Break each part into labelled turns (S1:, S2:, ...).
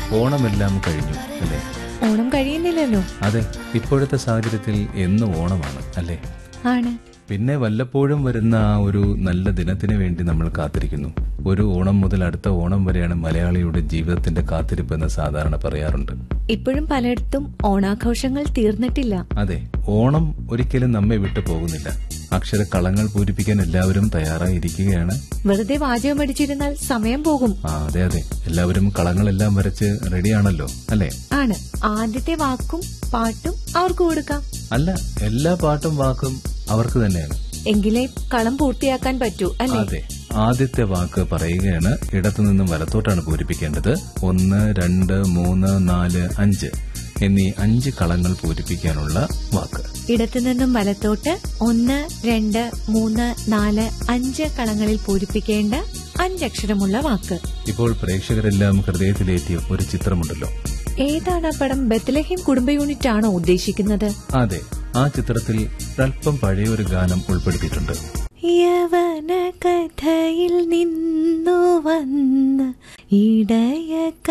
S1: ഓണമെല്ലാം കഴിഞ്ഞു അല്ലേ
S2: ഓണം കഴിയുന്നില്ലല്ലോ
S1: അതെ ഇപ്പോഴത്തെ സാഹചര്യത്തിൽ എന്നും ഓണമാണ് അല്ലേ
S2: ആണ്
S1: പിന്നെ വല്ലപ്പോഴും വരുന്ന ആ ഒരു നല്ല ദിനത്തിന് വേണ്ടി നമ്മൾ കാത്തിരിക്കുന്നു ഒരു ഓണം മുതൽ അടുത്ത ഓണം വരെയാണ് മലയാളിയുടെ ജീവിതത്തിന്റെ കാത്തിരിപ്പ് എന്ന് സാധാരണ പറയാറുണ്ട്
S2: ഇപ്പോഴും പലയിടത്തും ഓണാഘോഷങ്ങൾ തീർന്നിട്ടില്ല
S1: അതെ ഓണം ഒരിക്കലും നമ്മെ വിട്ടു പോകുന്നില്ല അക്ഷരക്കളങ്ങൾ പൂരിപ്പിക്കാൻ എല്ലാവരും തയ്യാറായിരിക്കുകയാണ്
S2: വെറുതെ വാചകം അടിച്ചിരുന്നാൽ സമയം പോകും
S1: ആ അതെ അതെ എല്ലാവരും കളങ്ങളെല്ലാം വരച്ച് റെഡിയാണല്ലോ അല്ലേ
S2: ആണ് ആദ്യത്തെ വാക്കും പാട്ടും അവർക്ക് കൊടുക്കാം
S1: അല്ല എല്ലാ പാട്ടും വാക്കും അവർക്ക് തന്നെയാണ്
S2: എങ്കിലേ കളം പൂർത്തിയാക്കാൻ പറ്റൂ അല്ലേ
S1: അതെ ആദ്യത്തെ വാക്ക് പറയുകയാണ് ഇടത്തുനിന്നും വലത്തോട്ടാണ് പൂരിപ്പിക്കേണ്ടത് ഒന്ന് രണ്ട് മൂന്ന് നാല് അഞ്ച് എന്നീ അഞ്ച് കളങ്ങൾ പൂരിപ്പിക്കാനുള്ള വാക്ക്
S2: ഇടത്തുനിന്നും വലത്തോട്ട് ഒന്ന് രണ്ട് മൂന്ന് നാല് അഞ്ച് കളങ്ങളിൽ പൂരിപ്പിക്കേണ്ട അഞ്ചക്ഷരമുള്ള വാക്ക്
S1: ഇപ്പോൾ പ്രേക്ഷകരെല്ലാം ഹൃദയത്തിലേറ്റിയ ഒരു ചിത്രമുണ്ടല്ലോ
S2: ഏതാണ് ആ പടം ബത്ലഹീം കുടുംബ യൂണിറ്റ് ആണോ ഉദ്ദേശിക്കുന്നത്
S1: അതെ ആ ചിത്രത്തിൽ ഒരല്പം പഴയ ഒരു ഗാനം ഉൾപ്പെടുത്തിയിട്ടുണ്ട്
S2: യവന കഥയിൽ നിന്നു വന്ന് ഇടയ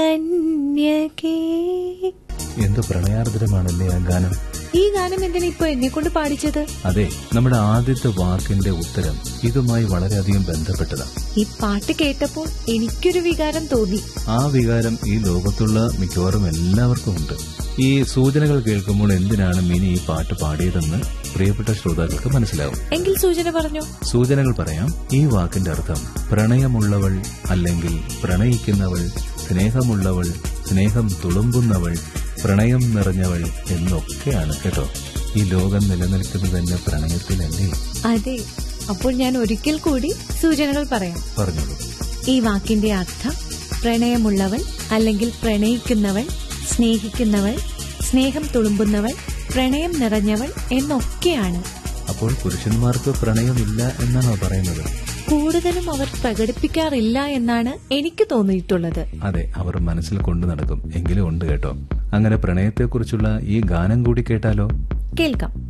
S2: കന്യകേ
S1: എന്ത് പ്രണയാർദ്രമാണല്ലേ ആ ഗാനം
S2: ഈ ഗാനം എന്തിനാ ഇപ്പൊ എന്നെ കൊണ്ട് പാടിച്ചത്
S1: അതെ നമ്മുടെ ആദ്യത്തെ വാക്കിന്റെ ഉത്തരം ഇതുമായി വളരെയധികം ബന്ധപ്പെട്ടതാണ്
S2: ഈ പാട്ട് കേട്ടപ്പോൾ എനിക്കൊരു വികാരം തോന്നി
S1: ആ വികാരം ഈ ലോകത്തുള്ള മിക്കവാറും എല്ലാവർക്കും ഉണ്ട് ഈ സൂചനകൾ കേൾക്കുമ്പോൾ എന്തിനാണ് മിനി ഈ പാട്ട് പാടിയതെന്ന് പ്രിയപ്പെട്ട ശ്രോതാക്കൾക്ക് മനസ്സിലാവും
S2: എങ്കിൽ സൂചന പറഞ്ഞോ
S1: സൂചനകൾ പറയാം ഈ വാക്കിന്റെ അർത്ഥം പ്രണയമുള്ളവൾ അല്ലെങ്കിൽ പ്രണയിക്കുന്നവൾ സ്നേഹമുള്ളവൾ സ്നേഹം തുളുമ്പുന്നവൾ പ്രണയം നിറഞ്ഞവൾ എന്നൊക്കെയാണ് കേട്ടോ ഈ ലോകം നിലനിൽക്കുന്നത് തന്നെ പ്രണയത്തിലല്ലേ
S2: അതെ അപ്പോൾ ഞാൻ ഒരിക്കൽ കൂടി സൂചനകൾ പറയാം
S1: പറഞ്ഞോളൂ
S2: ഈ വാക്കിന്റെ അർത്ഥം പ്രണയമുള്ളവൾ അല്ലെങ്കിൽ പ്രണയിക്കുന്നവൾ സ്നേഹിക്കുന്നവൾ സ്നേഹം തുളുമ്പുന്നവൾ പ്രണയം നിറഞ്ഞവൾ എന്നൊക്കെയാണ്
S1: അപ്പോൾ പുരുഷന്മാർക്ക് പ്രണയമില്ല എന്നാണോ പറയുന്നത്
S2: കൂടുതലും അവർ പ്രകടിപ്പിക്കാറില്ല എന്നാണ് എനിക്ക് തോന്നിയിട്ടുള്ളത്
S1: അതെ അവർ മനസ്സിൽ കൊണ്ടു നടക്കും എങ്കിലും ഉണ്ട് കേട്ടോ അങ്ങനെ പ്രണയത്തെക്കുറിച്ചുള്ള ഈ ഗാനം കൂടി കേട്ടാലോ
S2: കേൾക്കാം